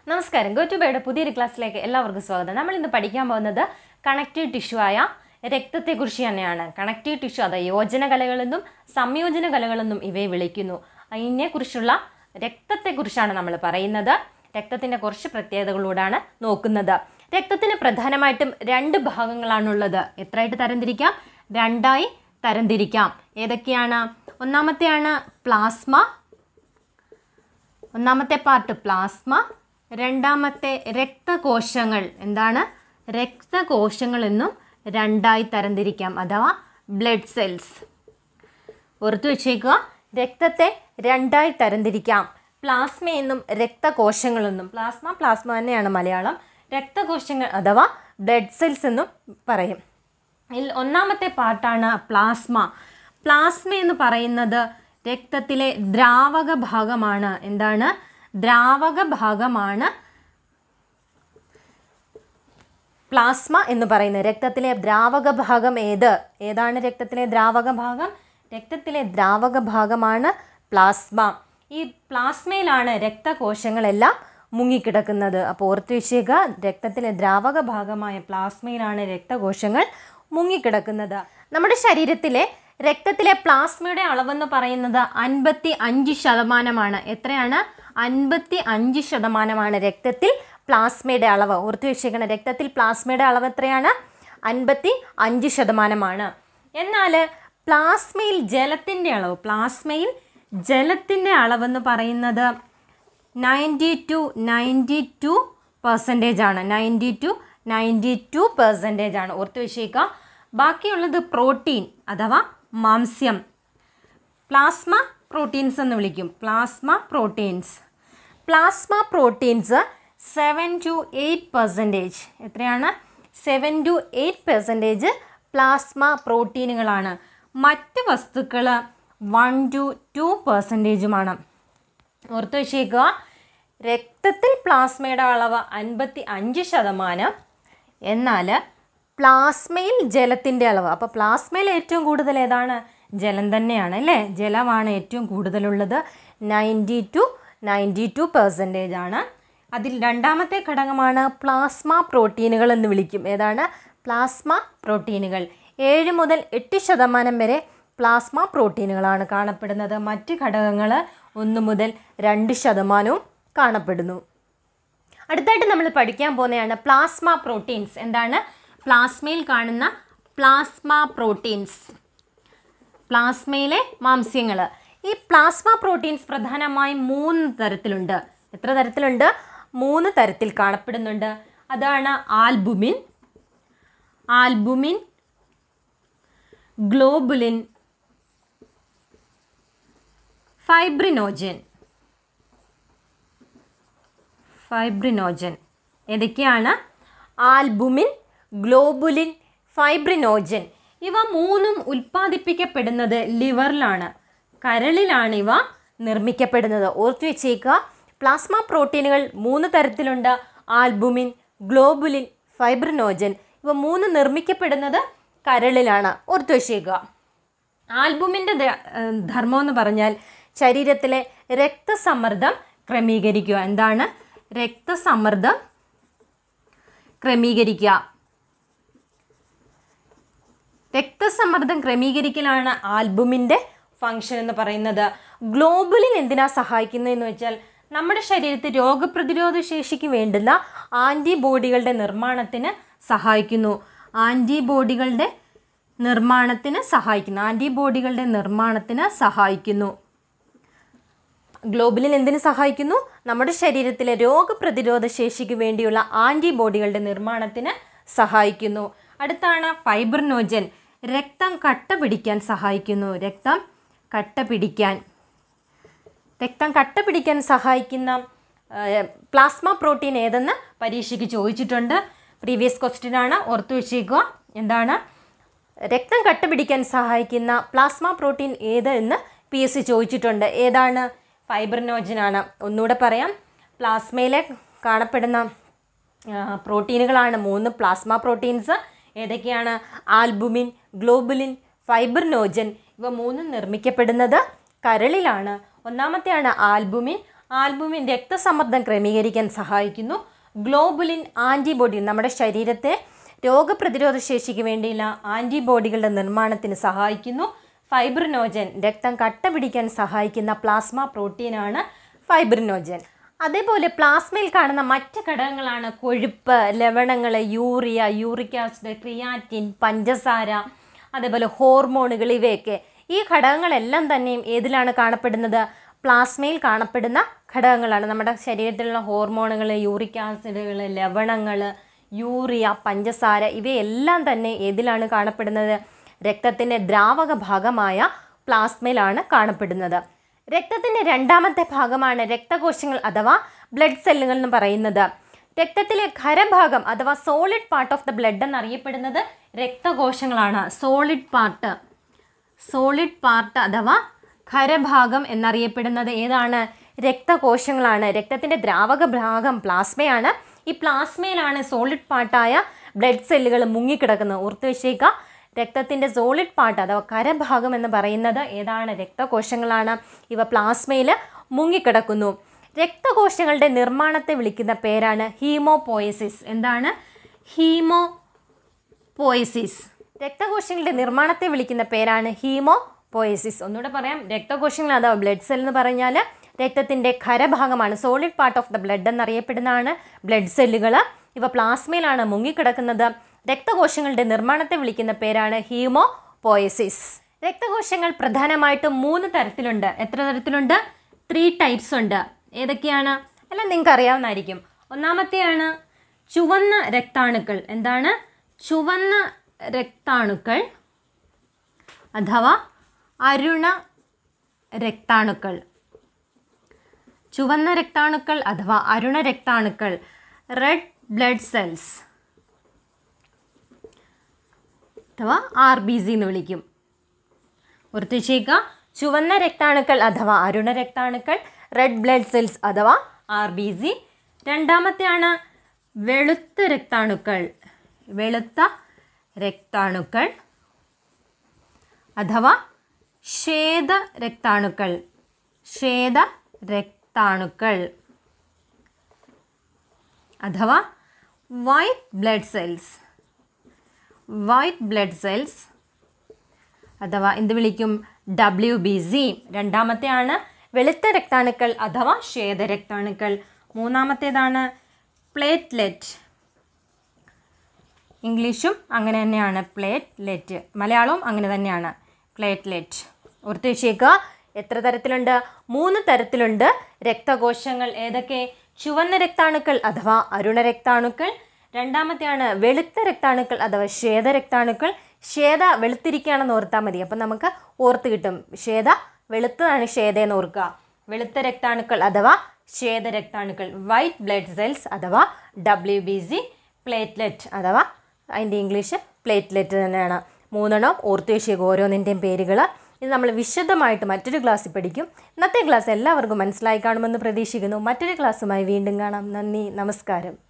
നമസ്കാരം go to ബൈയുടെ പുതിയൊരു ക്ലാസ്സിലേക്ക് എല്ലാവർക്കും സ്വാഗതം നമ്മൾ ഇന്ന് പഠിക്കാൻ പോകുന്നത് കണക്റ്റീവ് ടിഷ്യൂ ആയ രക്തത്തെക്കുറിച്ച് തന്നെയാണ് കണക്റ്റീവ് ടിഷ്യൂ അത് യോജന കലകളെന്നും സംയോജന കലകളെന്നും ഇവയെ വിളിക്കുന്നു അതിനെക്കുറിച്ചുള്ള രക്തത്തെക്കുറിച്ചാണ് നമ്മൾ പറയുന്നത് രക്തത്തിൻ്റെ കുറച്ച് പ്രത്യേകതകളോടാണ് നോക്കുന്നത് രക്തത്തിന് പ്രധാനമായിട്ടും രണ്ട് ഭാഗങ്ങളാണുള്ളത് എത്രയായിട്ട് തരംതിരിക്കാം രണ്ടായി തരംതിരിക്കാം ഏതൊക്കെയാണ് ഒന്നാമത്തെയാണ് പ്ലാസ്മ ഒന്നാമത്തെ പാർട്ട് പ്ലാസ്മ രണ്ടാമത്തെ രക്തകോശങ്ങൾ എന്താണ് രക്തകോശങ്ങൾ എന്നും രണ്ടായി തരംതിരിക്കാം അഥവാ ബ്ലഡ് സെൽസ് ഓർത്തു വെച്ചേക്കുക രക്തത്തെ രണ്ടായി തരംതിരിക്കാം പ്ലാസ്മ എന്നും രക്തകോശങ്ങളെന്നും പ്ലാസ്മ പ്ലാസ്മ തന്നെയാണ് മലയാളം രക്തകോശങ്ങൾ അഥവാ ബ്ലഡ് സെൽസ് എന്നും പറയും ഇതിൽ ഒന്നാമത്തെ പാർട്ടാണ് പ്ലാസ്മ പ്ലാസ്മ എന്ന് പറയുന്നത് രക്തത്തിലെ ദ്രാവക ഭാഗമാണ് എന്താണ് ദ്രാവക ഭാഗമാണ് പ്ലാസ്മ എന്ന് പറയുന്നത് രക്തത്തിലെ ദ്രാവക ഭാഗം ഏത് ഏതാണ് രക്തത്തിലെ ദ്രാവക ഭാഗം രക്തത്തിലെ ദ്രാവക ഭാഗമാണ് പ്ലാസ്മ ഈ പ്ലാസ്മയിലാണ് രക്തകോശങ്ങളെല്ലാം മുങ്ങിക്കിടക്കുന്നത് അപ്പോൾ ഓർത്ത് വെച്ചേക്കുക രക്തത്തിലെ ദ്രാവക ഭാഗമായ പ്ലാസ്മയിലാണ് രക്തകോശങ്ങൾ മുങ്ങിക്കിടക്കുന്നത് നമ്മുടെ ശരീരത്തിലെ രക്തത്തിലെ പ്ലാസ്മയുടെ അളവെന്ന് പറയുന്നത് അൻപത്തി അഞ്ച് ശതമാനമാണ് എത്രയാണ് അൻപത്തി അഞ്ച് ശതമാനമാണ് രക്തത്തിൽ പ്ലാസ്മയുടെ അളവ് ഓർത്ത് വെച്ചേക്കണം രക്തത്തിൽ പ്ലാസ്മയുടെ അളവ് എത്രയാണ് അൻപത്തി അഞ്ച് ശതമാനമാണ് എന്നാൽ പ്ലാസ്മയിൽ ജലത്തിൻ്റെ അളവ് പ്ലാസ്മയിൽ ജലത്തിൻ്റെ അളവെന്ന് പറയുന്നത് ninety two ninety two percentage ആണ് ninety two ninety two percentage ആണ് ഓർത്ത് വെച്ചേക്കുക ബാക്കിയുള്ളത് പ്രോട്ടീൻ അഥവാ മാംസ്യം പ്ലാസ്മ പ്രോട്ടീൻസ് എന്ന് വിളിക്കും plasma proteins plasma proteins seven to eight percentage എത്രയാണ് seven to eight percentage plasma പ്രോട്ടീനുകളാണ് മറ്റ് വസ്തുക്കൾ വൺ ടു ടു പെർസെൻറ്റേജുമാണ് ഓർത്ത് വെച്ചേക്കുക രക്തത്തിൽ പ്ലാസ്മയുടെ അളവ് അൻപത്തി അഞ്ച് ശതമാനം എന്നാൽ പ്ലാസ്മയിൽ ജലത്തിൻ്റെ അളവ് അപ്പോൾ പ്ലാസ്മയിൽ ഏറ്റവും കൂടുതൽ ഏതാണ് ജലം തന്നെയാണ് അല്ലേ ജലമാണ് ഏറ്റവും കൂടുതലുള്ളത് ninety two ninety two percentage ആണ് അതിൽ രണ്ടാമത്തെ ഘടകമാണ് പ്ലാസ്മ പ്രോട്ടീനുകൾ എന്ന് വിളിക്കും ഏതാണ് പ്ലാസ്മ പ്രോട്ടീനുകൾ ഏഴ് മുതൽ എട്ട് ശതമാനം വരെ പ്ലാസ്മ പ്രോട്ടീനുകളാണ് കാണപ്പെടുന്നത് മറ്റ് ഘടകങ്ങൾ ഒന്ന് മുതൽ രണ്ട് ശതമാനവും കാണപ്പെടുന്നു അടുത്തായിട്ട് നമ്മൾ പഠിക്കാൻ പോകുന്നതാണ് പ്ലാസ്മ പ്രോട്ടീൻസ് എന്താണ് പ്ലാസ്മയിൽ കാണുന്ന പ്ലാസ്മ പ്രോട്ടീൻസ് പ്ലാസ്മയിലെ മാംസ്യങ്ങൾ ഈ പ്ലാസ്മ പ്രോട്ടീൻസ് പ്രധാനമായും മൂന്ന് തരത്തിലുണ്ട് എത്ര തരത്തിലുണ്ട് മൂന്ന് തരത്തിൽ കാണപ്പെടുന്നുണ്ട് അതാണ് albumin albumin globulin fibrinogen fibrinogen ഏതൊക്കെയാണ് ആൽബുമിൻ ഗ്ലോബുലിൻ ഫൈബ്രിനോജൻ ഇവ മൂന്നും ഉൽപ്പാദിപ്പിക്കപ്പെടുന്നത് ലിവറിലാണ് കരളിലാണ് ഇവ നിർമ്മിക്കപ്പെടുന്നത് ഓർത്തു വെച്ചേക്കുക പ്ലാസ്മ പ്രോട്ടീനുകൾ മൂന്ന് തരത്തിലുണ്ട് ആൽബുമിൻ ഗ്ലോബുലിൻ ഫൈബ്രിനോജൻ ഇവ മൂന്ന് നിർമ്മിക്കപ്പെടുന്നത് കരളിലാണ് ഓർത്തു വെച്ചേക്കുക ആൽബുമിൻ്റെ ധർമ്മം എന്ന് പറഞ്ഞാൽ ശരീരത്തിലെ രക്തസമ്മർദ്ദം ക്രമീകരിക്കുക എന്താണ് രക്തസമ്മർദ്ദം ക്രമീകരിക്കുക രക്തസമ്മർദ്ദം ക്രമീകരിക്കലാണ് ആൽബുമിൻ്റെ ഫങ്ഷൻ എന്ന് പറയുന്നത് ഗ്ലോബലിൻ എന്തിനാ സഹായിക്കുന്നതെന്ന് വെച്ചാൽ നമ്മുടെ ശരീരത്തിൽ രോഗപ്രതിരോധ ശേഷിക്ക് വേണ്ടുന്ന ആൻറ്റിബോഡികളുടെ നിർമ്മാണത്തിന് സഹായിക്കുന്നു ആൻറ്റിബോഡികളുടെ നിർമ്മാണത്തിന് സഹായിക്കുന്നു ആൻറ്റിബോഡികളുടെ നിർമ്മാണത്തിന് സഹായിക്കുന്നു ഗ്ലോബലിൻ എന്തിനു സഹായിക്കുന്നു നമ്മുടെ ശരീരത്തിലെ രോഗപ്രതിരോധ ശേഷിക്ക് വേണ്ടിയുള്ള ആൻറ്റിബോഡികളുടെ നിർമ്മാണത്തിന് സഹായിക്കുന്നു അടുത്താണ് ഫൈബ്രിനോജൻ രക്തം കട്ട പിടിക്കാൻ സഹായിക്കുന്നു രക്തം കട്ട പിടിക്കാൻ രക്തം കട്ട പിടിക്കാൻ സഹായിക്കുന്ന പ്ലാസ്മ പ്രോട്ടീൻ ഏതെന്ന് പരീക്ഷയ്ക്ക് ചോദിച്ചിട്ടുണ്ട് പ്രീവിയസ് ക്വസ്റ്റ്യൻ ആണ് ഓർത്തു വെച്ചേക്കുക എന്താണ് രക്തം കട്ട പിടിക്കാൻ സഹായിക്കുന്ന പ്ലാസ്മ പ്രോട്ടീൻ ഏത് എന്ന് പി എസ് സി ചോദിച്ചിട്ടുണ്ട് ഏതാണ് ഫൈബ്രിനോജനാണ് ഒന്നുകൂടെ പറയാം പ്ലാസ്മയിലെ കാണപ്പെടുന്ന പ്രോട്ടീനുകളാണ് മൂന്ന് പ്ലാസ്മ പ്രോട്ടീൻസ് ഏതൊക്കെയാണ് ആൽബുമിൻ ഗ്ലോബുലിൻ ഫൈബ്രിനോജൻ ഇവ മൂന്നും നിർമ്മിക്കപ്പെടുന്നത് കരളിലാണ് ഒന്നാമത്തെയാണ് ആൽബുമിൻ ആൽബുമിൻ രക്തസമ്മർദ്ദം ക്രമീകരിക്കാൻ സഹായിക്കുന്നു ഗ്ലോബുലിൻ ആൻറ്റിബോഡി നമ്മുടെ ശരീരത്തെ രോഗപ്രതിരോധ ശേഷിക്ക് വേണ്ടിയുള്ള ആൻറ്റിബോഡികളുടെ നിർമ്മാണത്തിന് സഹായിക്കുന്നു ഫൈബ്രിനോജൻ രക്തം കട്ട പിടിക്കാൻ സഹായിക്കുന്ന പ്ലാസ്മ പ്രോട്ടീനാണ് ഫൈബ്രിനോജൻ അതേപോലെ പ്ലാസ്മയിൽ കാണുന്ന മറ്റ് ഘടകങ്ങളാണ് കൊഴുപ്പ് ലവണങ്ങൾ യൂറിയ യൂറിക് ആസിഡ് ക്രിയാറ്റിൻ പഞ്ചസാര അതേപോലെ ഹോർമോണുകൾ ഇവയൊക്കെ ഈ ഘടകങ്ങളെല്ലാം തന്നെയും ഏതിലാണ് കാണപ്പെടുന്നത് പ്ലാസ്മയിൽ കാണപ്പെടുന്ന ഘടകങ്ങളാണ് നമ്മുടെ ശരീരത്തിലുള്ള ഹോർമോണുകൾ യൂറിക് ആസിഡുകൾ ലവണങ്ങൾ യൂറിയ പഞ്ചസാര ഇവയെല്ലാം തന്നെ ഏതിലാണ് കാണപ്പെടുന്നത് രക്തത്തിൻ്റെ ദ്രാവക ഭാഗമായ പ്ലാസ്മയിലാണ് കാണപ്പെടുന്നത് രക്തത്തിൻ്റെ രണ്ടാമത്തെ ഭാഗമാണ് രക്തകോശങ്ങൾ അഥവാ ബ്ലഡ് സെല്ലുകൾ എന്ന് പറയുന്നത് രക്തത്തിലെ ഖരഭാഗം അഥവാ solid part of the blood എന്നറിയപ്പെടുന്നത് രക്തകോശങ്ങളാണ് സോളിഡ് പാർട്ട് സോളിഡ് പാർട്ട് അഥവാ ഖരഭാഗം എന്നറിയപ്പെടുന്നത് ഏതാണ് രക്തകോശങ്ങളാണ് രക്തത്തിൻ്റെ ദ്രാവക ഭാഗം പ്ലാസ്മയാണ് ഈ പ്ലാസ്മയിലാണ് സോളിഡ് പാർട്ടായ ബ്ലഡ് സെല്ലുകൾ മുങ്ങിക്കിടക്കുന്നത് ഓർത്ത് വെച്ചേക്കുക രക്തത്തിൻ്റെ സോളിഡ് പാർട്ട് അഥവാ കരഭാഗം എന്ന് പറയുന്നത് ഏതാണ് രക്തകോശങ്ങളാണ് ഇവ പ്ലാസ്മയിൽ മുങ്ങിക്കിടക്കുന്നു രക്തകോശങ്ങളുടെ നിർമ്മാണത്തെ വിളിക്കുന്ന പേരാണ് ഹീമോപോയസിസ് എന്താണ് ഹീമോ പോയസിസ് രക്തകോശങ്ങളുടെ നിർമ്മാണത്തെ വിളിക്കുന്ന പേരാണ് ഹീമോ പോയസിസ് ഒന്നുകൂടെ പറയാം രക്തകോശങ്ങൾ അഥവാ ബ്ലഡ് സെൽ എന്ന് പറഞ്ഞാൽ രക്തത്തിൻ്റെ ഖരഭാഗമാണ് solid part of the blood എന്നറിയപ്പെടുന്നതാണ് ബ്ലഡ് സെല്ലുകൾ ഇവ പ്ലാസ്മയിലാണ് മുങ്ങിക്കിടക്കുന്നത് രക്തകോശങ്ങളുടെ നിർമ്മാണത്തെ വിളിക്കുന്ന പേരാണ് ഹീമോ പോയസിസ് രക്തകോശങ്ങൾ പ്രധാനമായിട്ടും മൂന്ന് തരത്തിലുണ്ട് എത്ര തരത്തിലുണ്ട് ത്രീ ടൈപ്സ് ഉണ്ട് ഏതൊക്കെയാണ് എല്ലാം നിങ്ങൾക്ക് അറിയാവുന്നതായിരിക്കും ഒന്നാമത്തെയാണ് ചുവന്ന രക്താണുക്കൾ എന്താണ് ചുവന്ന രക്താണുക്കൾ അഥവാ അരുണ രക്താണുക്കൾ ചുവന്ന രക്താണുക്കൾ അഥവാ അരുണ രക്താണുക്കൾ റെഡ് ബ്ലഡ് സെൽസ് അഥവാ ആർ ബി സി എന്ന് വിളിക്കും ഓർത്തിച്ചേക്കുക ചുവന്ന രക്താണുക്കൾ അഥവാ അരുണ രക്താണുക്കൾ റെഡ് ബ്ലഡ് സെൽസ് അഥവാ ആർ ബി സി രണ്ടാമത്തെയാണ് വെളുത്ത രക്താണുക്കൾ വെളുത്ത രക്താണുക്കൾ അഥവാ ശ്വേത രക്താണുക്കൾ ശ്വേത രക്താണുക്കൾ അഥവാ white blood cells white blood cells അഥവാ എന്ത് വിളിക്കും ഡബ്ല്യു ബി സി രണ്ടാമത്തെയാണ് വെളുത്ത രക്താണുക്കൾ അഥവാ ശ്വേതരക്താണുക്കൾ മൂന്നാമത്തേതാണ് പ്ലേറ്റ്ലെറ്റ് ഇംഗ്ലീഷും അങ്ങനെ തന്നെയാണ് പ്ലേറ്റ്ലെറ്റ് മലയാളവും അങ്ങനെ തന്നെയാണ് പ്ലേറ്റ്ലെറ്റ് ഓർത്ത് വെച്ചേക്കുക എത്ര തരത്തിലുണ്ട് മൂന്ന് തരത്തിലുണ്ട് രക്തകോശങ്ങൾ ഏതൊക്കെ ചുവന്ന രക്താണുക്കൾ അഥവാ അരുണ രക്താണുക്കൾ രണ്ടാമത്തെയാണ് വെളുത്ത രക്താണുക്കൾ അഥവാ ശ്വേതരക്താണുക്കൾ ശ്വേത വെളുത്തിരിക്കുകയാണെന്ന് ഓർത്താൽ മതി അപ്പം നമുക്ക് ഓർത്ത് കിട്ടും ശ്വേത വെളുത്തതാണ് ശ്വേത എന്ന് ഓർക്കുക വെളുത്ത രക്താണുക്കൾ അഥവാ ശ്വേതരക്താണുക്കൾ വൈറ്റ് ബ്ലഡ് സെൽസ് അഥവാ ഡബ്ല്യു ബി സി പ്ലേറ്റ്ലെറ്റ് അഥവാ അതിൻ്റെ ഇംഗ്ലീഷ് പ്ലേറ്റ്ലെറ്റ് തന്നെയാണ് മൂന്നെണ്ണം ഓർത്ത് വെച്ചേക്കും ഓരോന്നിൻ്റെയും പേരുകൾ ഇത് നമ്മൾ വിശദമായിട്ട് മറ്റൊരു ക്ലാസ്സിൽ പഠിക്കും ഇന്നത്തെ ക്ലാസ് എല്ലാവർക്കും മനസ്സിലായി കാണുമെന്ന് പ്രതീക്ഷിക്കുന്നു മറ്റൊരു ക്ലാസ്സുമായി വീണ്ടും കാണാം നന്ദി നമസ്കാരം